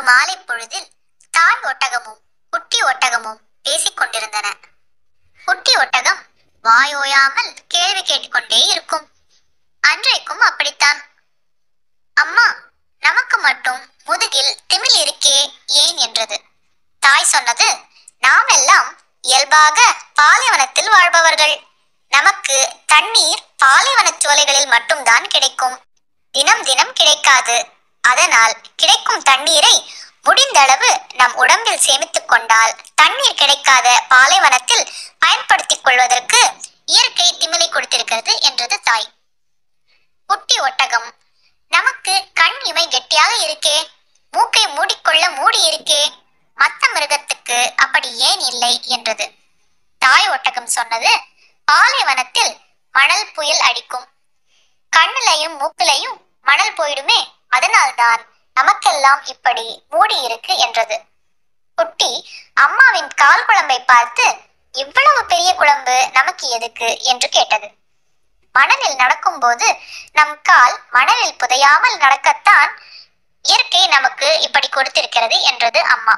மாலை பொழுதில் தாய் ஒட்டகமும் குட்டி ஒட்டகமும் பேசிக் கொண்டிருந்தன குட்டி ஒட்டகம் வாயோயாமல் கேள்வி கேட்டுக்கொண்டே இருக்கும் அன்றைக்கும் அப்படித்தான் அம்மா நமக்கு மட்டும் முதுகில் திமில் இருக்கே ஏன் என்றது தாய் சொன்னது நாம் எல்லாம் இயல்பாக பாலைவனத்தில் வாழ்பவர்கள் நமக்கு தண்ணீர் பாலைவன சோலைகளில் மட்டும்தான் கிடைக்கும் தினம் தினம் கிடைக்காது அதனால் கிடைக்கும் தண்ணீரை முடிந்தளவு நம் உடம்பில் சேமித்துக் கொண்டால் தண்ணீர் கிடைக்காத பாலைவனத்தில் பயன்படுத்திக் கொள்வதற்கு இயற்கை திமிலை கொடுத்திருக்கிறது என்றது தாய் குட்டி ஒட்டகம் நமக்கு கண் இமை கெட்டியாக இருக்கே மூக்கை மூடிக்கொள்ள மூடி இருக்கே மத்த மிருகத்துக்கு அப்படி ஏன் இல்லை என்றது தாய் ஒட்டகம் சொன்னது பாலைவனத்தில் மணல் புயல் அடிக்கும் கண்ணுலையும் மூக்கிலையும் மணல் போயிடுமே அதனால்தான் நமக்கெல்லாம் இப்படி மூடி இருக்கு என்றது குட்டி அம்மாவின் கால் குழம்பை பார்த்து இவ்வளவு பெரிய குழம்பு நமக்கு எதுக்கு என்று கேட்டது மணலில் நடக்கும்போது நம் கால் மணலில் புதையாமல் நடக்கத்தான் இயற்கை நமக்கு இப்படி கொடுத்திருக்கிறது என்றது அம்மா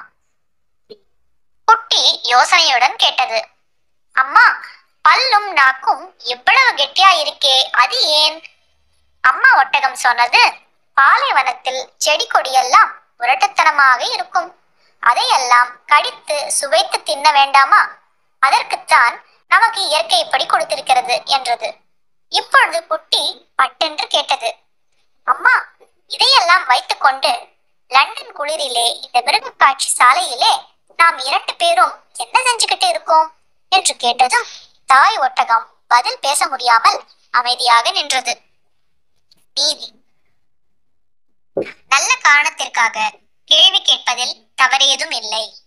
குட்டி யோசனையுடன் கேட்டது அம்மா பல்லும் நாக்கும் இவ்வளவு கெட்டியா இருக்கே அது ஏன் அம்மா ஒட்டகம் சொன்னது பாலைவனத்தில் செடி கொடியெல்லாம் முரட்டுத்தனமாக இருக்கும் அதையெல்லாம் கடித்து சுவைத்து தின்ன வேண்டாமா அதற்குத்தான் நமக்கு இயற்கை இப்படி கொடுத்திருக்கிறது என்றது இப்பொழுது குட்டி பட்டென்று கேட்டது அம்மா இதையெல்லாம் வைத்துக்கொண்டு லண்டன் குளிரிலே இந்த மிருகக்காட்சி சாலையிலே நாம் இரண்டு பேரும் என்ன செஞ்சுக்கிட்டு இருக்கோம் என்று கேட்டதும் தாய் ஒட்டகம் பதில் பேச முடியாமல் அமைதியாக நின்றது நீதி நல்ல காரணத்திற்காக கேள்வி கேட்பதில் தவறேதும் இல்லை